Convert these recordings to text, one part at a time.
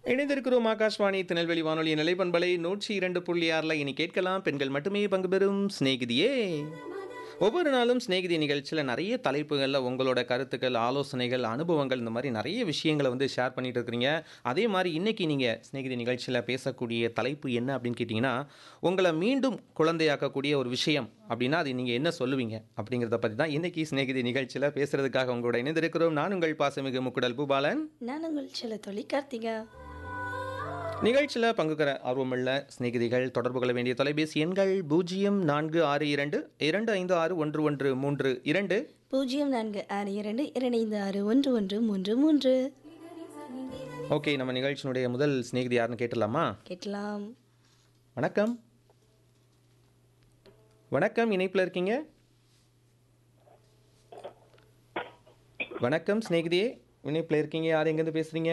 இணைந்திருக்கிறோம் ஆகாஷ்வாணி திருநெல்வேலி வானொலி நிலைப்பண்பலை நூற்றி இரண்டு புள்ளி ஆறில் இனி கேட்கலாம் பெண்கள் மட்டுமே பங்கு பெறும் சிநேகிதியே ஒவ்வொரு நாளும் சிநேகிதி நிகழ்ச்சியில் நிறைய தலைப்புகளில் உங்களோட கருத்துக்கள் ஆலோசனைகள் அனுபவங்கள் இந்த மாதிரி நிறைய விஷயங்களை வந்து ஷேர் பண்ணிட்டு இருக்கிறீங்க அதே மாதிரி இன்னைக்கு நீங்கள் சிநேகிதி நிகழ்ச்சியில் பேசக்கூடிய தலைப்பு என்ன அப்படின்னு கேட்டிங்கன்னா உங்களை மீண்டும் குழந்தையாக்கக்கூடிய ஒரு விஷயம் அப்படின்னா அது நீங்கள் என்ன சொல்லுவீங்க அப்படிங்கிறத பற்றி தான் இன்னைக்கு சிநேகிதி நிகழ்ச்சியில் பேசுறதுக்காக உங்களோட இணைந்திருக்கிறோம் நான் உங்கள் பாசமிகு முக்குடல் பூபாலன் நான் உங்கள் செல்ல தொழி கார்த்திகா நிகழ்ச்சியில் பங்குகிற ஆர்வமுள்ள சிநேகிதிகள் தொடர்பு கொள்ள வேண்டிய தொலைபேசி எண்கள் பூஜ்ஜியம் நான்கு ஆறு இரண்டு இரண்டு ஐந்து ஆறு ஒன்று ஒன்று மூன்று இரண்டு பூஜ்ஜியம் நான்கு ஆறு இரண்டு இரண்டு ஆறு ஒன்று ஒன்று மூன்று மூன்று ஓகே நம்ம நிகழ்ச்சியினுடைய முதல் சிநேகிதி யாருன்னு கேட்டலாமா கேட்கலாம் வணக்கம் வணக்கம் இணைப்பில் இருக்கீங்க வணக்கம் சிநேகிதியே இணைப்பில் இருக்கீங்க யார் எங்கேருந்து பேசுகிறீங்க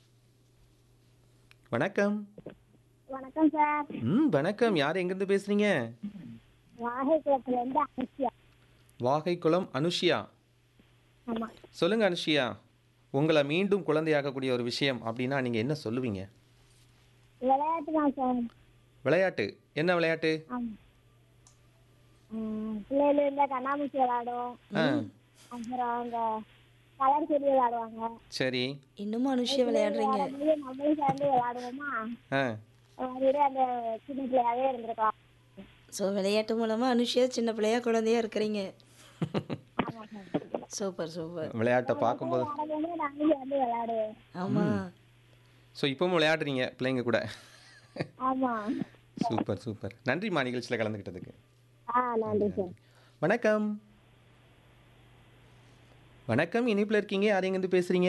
வணக்கம் வணக்கம் சார் ம் வணக்கம் யார் எங்கேருந்து பேசுகிறீங்க வாகைக்குளத்துல இருந்து அனுஷியா வாகைக்குளம் அனுஷியா ஆமா சொல்லுங்க அனுஷியா உங்களை மீண்டும் குழந்தையாக்கக்கூடிய ஒரு விஷயம் அப்படின்னா நீங்கள் என்ன சொல்லுவீங்க விளையாட்டு தான் சார் விளையாட்டு என்ன விளையாட்டு ஆமா உம், பிள்ளைகள் இருந்தா கண்ணாமூச்சி விளையாடும் ஆ அப்புறம் அந்த கலர் செடி விளையாடுவாங்க சரி இன்னும் அனுஷியா விளையாடுறீங்க விளையாடும்போது நம்மளும் சேர்ந்து விளையாடுவோமா ஆ மறுபடியும் அந்த சின்ன பிள்ளையாவே இருந்திருக்கலாம் ஸோ விளையாட்டு மூலமாக அனுஷியா சின்ன பிள்ளையா குழந்தையா இருக்கிறீங்க ஆமா சார் சூப்பர் சூப்பர் விளையாட்டை பார்க்கும்போது விளையாடும்போது நாங்களும் சேர்ந்து விளையாடுவோம் ஆமாம் ஸோ இப்பவும் விளையாடுறீங்க பிள்ளைங்க கூட ஆமா சூப்பர் சூப்பர் நன்றிம்மா நிகழ்ச்சியில் கலந்துக்கிட்டதுக்கு ஆ நன்றி சார் வணக்கம் வணக்கம் இணைப்பில் இருக்கீங்க யார் எங்கேருந்து பேசுகிறீங்க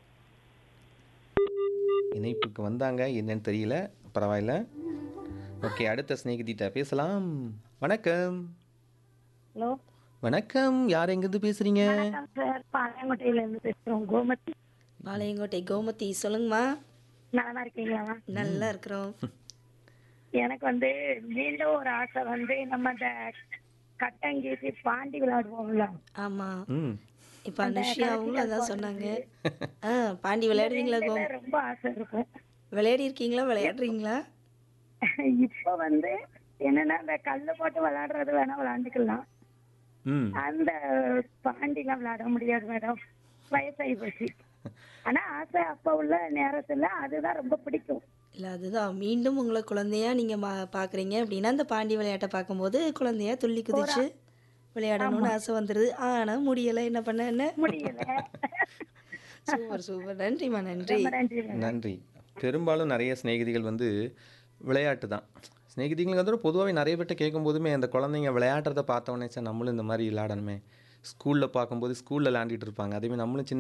இணைப்புக்கு வந்தாங்க என்னன்னு தெரியல பரவாயில்ல ஓகே அடுத்த சிநேகிதிட்ட பேசலாம் வணக்கம் ஹலோ வணக்கம் யார் எங்கேருந்து பேசுகிறீங்க சார் பாளையங்கோட்டையில இருந்து பேசுறோம் கோமதி பாளையங்கோட்டை கோமதி சொல்லுங்கம்மா நல்லா இருக்கீங்களா நல்லா இருக்கிறோம் எனக்கு வந்து மீண்டும் ஒரு ஆசை வந்து நம்ம இந்த கட்டங்கீசி பாண்டி விளையாடுவோம்ல ஆமாம் ம் இப்போ அனுஷியா அவங்களும் அதான் சொன்னாங்க ஆ பாண்டி விளையாடுவீங்களா கோ இதுல ரொம்ப ஆசை இருக்கும் விளையாடி இருக்கீங்களா விளையாடுறீங்களா இப்ப வந்து என்னன்னா இந்த கல்லு போட்டு விளையாடுறது வேணா விளையாண்டுக்கலாம் ம் அந்த பாண்டிலாம் விளையாட முடியாது மேடம் வயசாகி போச்சு ஆனா ஆசை அப்ப உள்ள நேரத்துல அதுதான் ரொம்ப பிடிக்கும் இல்லை அதுதான் மீண்டும் உங்களை குழந்தையா நீங்கள் மா பார்க்குறீங்க அப்படின்னா அந்த பாண்டி விளையாட்டை பார்க்கும்போது குழந்தையா துள்ளி குதிச்சு விளையாடணும்னு ஆசை வந்துடுது ஆனால் முடியலை என்ன பண்ண என்ன முடியல சூப்பர் சூப்பர் நன்றிம்மா நன்றி ரொம்ப நன்றி மேடம். நன்றி பெரும்பாலும் நிறைய சிநேகிதிகள் வந்து விளையாட்டு தான் சிநேகிதிகளுக்கு வந்து பொதுவாகவே நிறைய பேர்ட்ட கேட்கும்போதுமே அந்த குழந்தைங்க விளையாடுறத பார்த்தோன்னே சார் நம்மளும் இந்த மாதிரி விளையாடணுமே ஸ்கூலில் பார்க்கும்போது ஸ்கூலில் விளையாண்டுட்டு இருப்பாங்க அதேமாதிரி நம்மளும் சின்ன